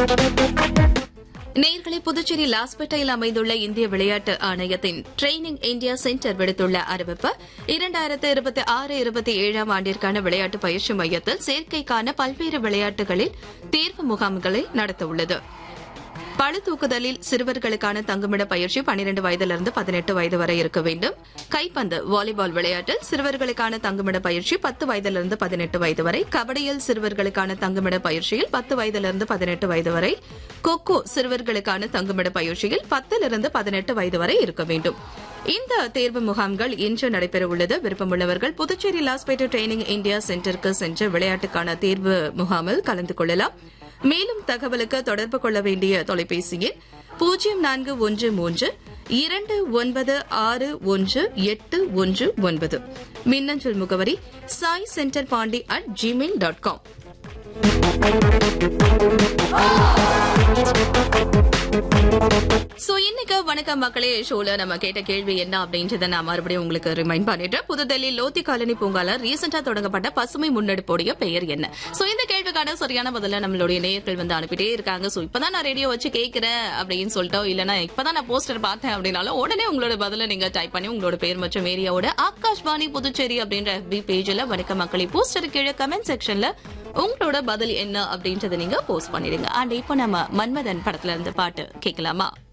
நேர்களை புதுச்சேரி லாஸ்பேட்டையில் அமைந்துள்ள இந்திய விளையாட்டு ஆணையத்தின் ட்ரெய்னிங் இந்தியா சென்டர் விடுத்துள்ள அறிவிப்பு இரண்டாயிரத்து இருபத்தி ஆறு இருபத்தி ஏழாம் ஆண்டிற்கான விளையாட்டு பயிற்சி மையத்தில் சேர்க்கைக்கான பல்வேறு விளையாட்டுகளில் தேர்வு முகாம்களை நடத்தவுள்ளது பளு தூக்குதலில் சிறுவர்களுக்கான தங்குமிட பயிற்சி பன்னிரண்டு வயதிலிருந்து பதினெட்டு வயது வரை இருக்க வேண்டும் கைப்பந்து வாலிபால் விளையாட்டில் சிறுவர்களுக்கான தங்குமிட பயிற்சி பத்து வயதிலிருந்து பதினெட்டு வயது வரை கபடியில் சிறுவர்களுக்கான தங்குமிட பயிற்சியில் பத்து வயதிலிருந்து பதினெட்டு வயது வரை கொக்கோ சிறுவர்களுக்கான தங்குமிட பயிற்சியில் பத்திலிருந்து பதினெட்டு வயது வரை இருக்க வேண்டும் இந்த தேர்வு முகாம்கள் இன்று நடைபெறவுள்ளது விருப்பமுள்ளவர்கள் புதுச்சேரி லாஸ்பேட்டை ட்ரைனிங் இந்தியா சென்டருக்கு சென்று விளையாட்டுக்கான தேர்வு முகாமில் கலந்து கொள்ளலாம் மேலும் தகவலுக்கு தொடர்பு கொள்ள வேண்டிய தொலைபேசி எண் பூஜ்ஜியம் நான்கு ஒன்று மூன்று இரண்டு ஒன்பது ஆறு ஒன்று எட்டு ஒன்று ஒன்பது மின்னஞ்சல் முகவரி Sai centre Pondy at Gmail dot com so இன்னைக்கு வணக்கம் மக்களே ஷோல நம்ம கேட்ட கேள்வி என்ன அப்படின்றத நான் மறுபடியும் உங்களுக்கு ரிமைண்ட் பண்ணிட்டேன் புதுடெல்லி லோத்தி காலனி பூங்கால ரீசெண்டா தொடங்கப்பட்ட பசுமை முன்னெடுப்போடைய பெயர் என்ன சோ இந்த கேள்விக்கான சரியான பதில நம்மளுடைய நேயர்கள் வந்து அனுப்பிட்டே இருக்காங்க சோ இப்பதான் நான் ரேடியோ வச்சு கேட்கிறேன் அப்படின்னு சொல்லிட்டோ இல்லனா இப்பதான் நான் போஸ்டர் பார்த்தேன் அப்படின்னாலும் உடனே உங்களோட பதில நீங்க டைப் பண்ணி உங்களோட பேர் மற்றும் ஏரியாவோட ஆகாஷ்வாணி புதுச்சேரி அப்படின்ற FB பேஜ்ல வணக்க மக்களை போஸ்டர் கீழே கமெண்ட் செக்ஷன்ல உங்களோட பதில் என்ன அப்படின்றத நீங்க போஸ்ட் பண்ணிடுங்க அண்ட் இப்போ நம்ம மன்மதன் படத்துல இருந்து பாட்டு கேட்கலாமா